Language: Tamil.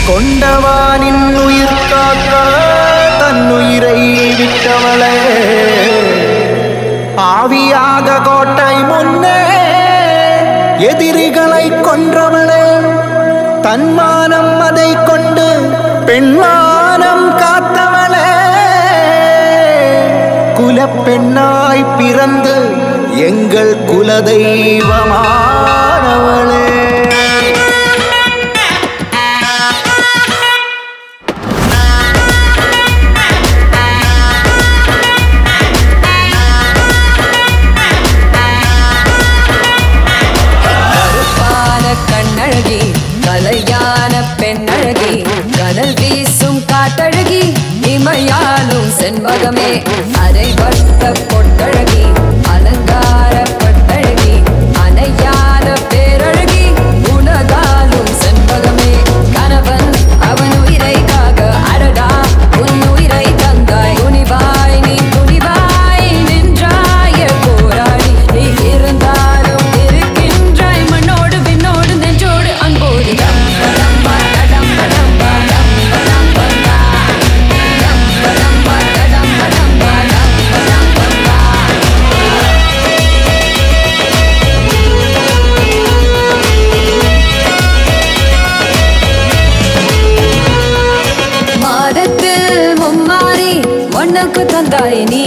கொண்டவானின் உயிர் காக்க தன்னுயிரை விட்டவளே ஆவியாக கோட்டை முன்னே எதிரிகளை கொன்றவளே தன்மானம் அதை கொண்டு பெண்மானம் காத்தவளே குலப்பெண்ணாய் பிறந்து எங்கள் குலதெய்வமானவளே கருப்பான கண்ணழகி கலையான பெண்ணழகி கடல் வீசும் காட்டழகி இமையாலும் செண்பகமே அரைவட்ட பொட்டழகி அலங்கார பட்டழகி அணையான பேரழகி உனதாலும் செண்பகமே கணவன் அவன் உயிரை காக அடடா உன் உயிரை தந்தாய் துணிவாய் நீ துணிவாய் நின்றாய போராடி நீ இருந்தாலும் இருக்கின்றாய் மண்ணோடு விண்ணோடு நெஞ்சோடு அன்போடு டம் படம் படம் படம் படம் படம் படா. டம் படம் படம் படம் படம் படம் படா. மாதத்தில் மும்மாறி உனக்கு தந்தாய் நீ